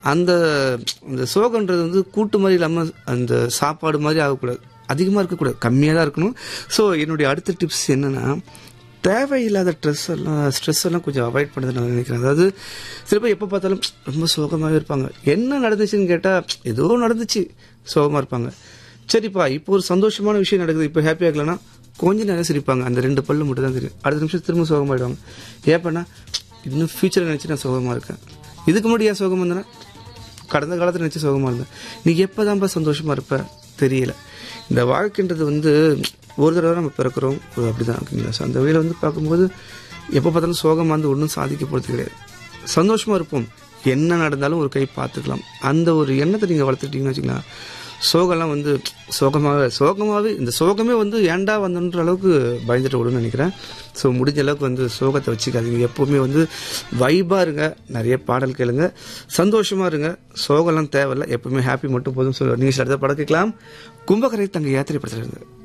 அந்த அந்த சோகன்றது வந்து கூட்டு மாதிரி இல்லாமல் அந்த சாப்பாடு மாதிரி ஆகக்கூடாது அதிகமாக இருக்கக்கூடாது கம்மியாக தான் இருக்கணும் ஸோ என்னுடைய அடுத்த டிப்ஸ் என்னன்னா தேவையில்லாத ஸ்ட்ரெஸ் எல்லாம் ஸ்ட்ரெஸ் எல்லாம் கொஞ்சம் அவாய்ட் பண்ணுறது நான் நினைக்கிறேன் அதாவது சில பேர் எப்போ பார்த்தாலும் ரொம்ப சோகமாகவே இருப்பாங்க என்ன நடந்துச்சுன்னு கேட்டால் ஏதோ நடந்துச்சு சோகமாக இருப்பாங்க சரிப்பா இப்போ ஒரு சந்தோஷமான விஷயம் நடக்குது இப்போ ஹாப்பி ஆகலன்னா கொஞ்ச நேரம் சிரிப்பாங்க அந்த ரெண்டு பல்லு மட்டும் தான் தெரியும் அடுத்த நிமிஷம் திரும்ப சோகமாயிடுவாங்க ஏப்பண்ணா இன்னும் ஃபியூச்சரை நினச்சி நான் சோகமாக இருக்கேன் இதுக்கு முன்னாடி ஏன் சோகம் வந்தேன்னா கடந்த காலத்தில் நினச்சி சோகமாக இருந்தேன் நீ எப்போதான்ப்பா சந்தோஷமாக இருப்ப தெரியல இந்த வாழ்க்கைன்றது வந்து ஒரு தடவை நம்ம பிறக்கிறோம் ஒரு அப்படிதான் ஓகேங்களா ஸோ அந்த வகையில் வந்து பார்க்கும்போது எப்போ பார்த்தாலும் சோகமாக வந்து ஒன்றும் சாதிக்க போகிறது கிடையாது சந்தோஷமாக இருப்போம் என்ன நடந்தாலும் ஒரு கை பார்த்துக்கலாம் அந்த ஒரு எண்ணத்தை நீங்கள் வளர்த்துட்டீங்கன்னு வச்சுக்கலாம் சோகம்லாம் வந்து சோகமாக சோகமாகவே இந்த சோகமே வந்து ஏன்டா வந்தன்ற அளவுக்கு பயந்துட்டு விடுன்னு நினைக்கிறேன் ஸோ முடிஞ்ச அளவுக்கு வந்து சோகத்தை வச்சுக்காதீங்க எப்போவுமே வந்து வைபாக இருங்க நிறைய பாடல் கேளுங்க சந்தோஷமாக இருங்க சோகம்லாம் தேவையில்ல எப்பவுமே ஹாப்பி மட்டும் போதும் சொல்லுவார் நீங்கள் அடுத்த படம் கேட்கலாம் கும்பகரை தங்க யாத்திரை படத்தில் இருந்து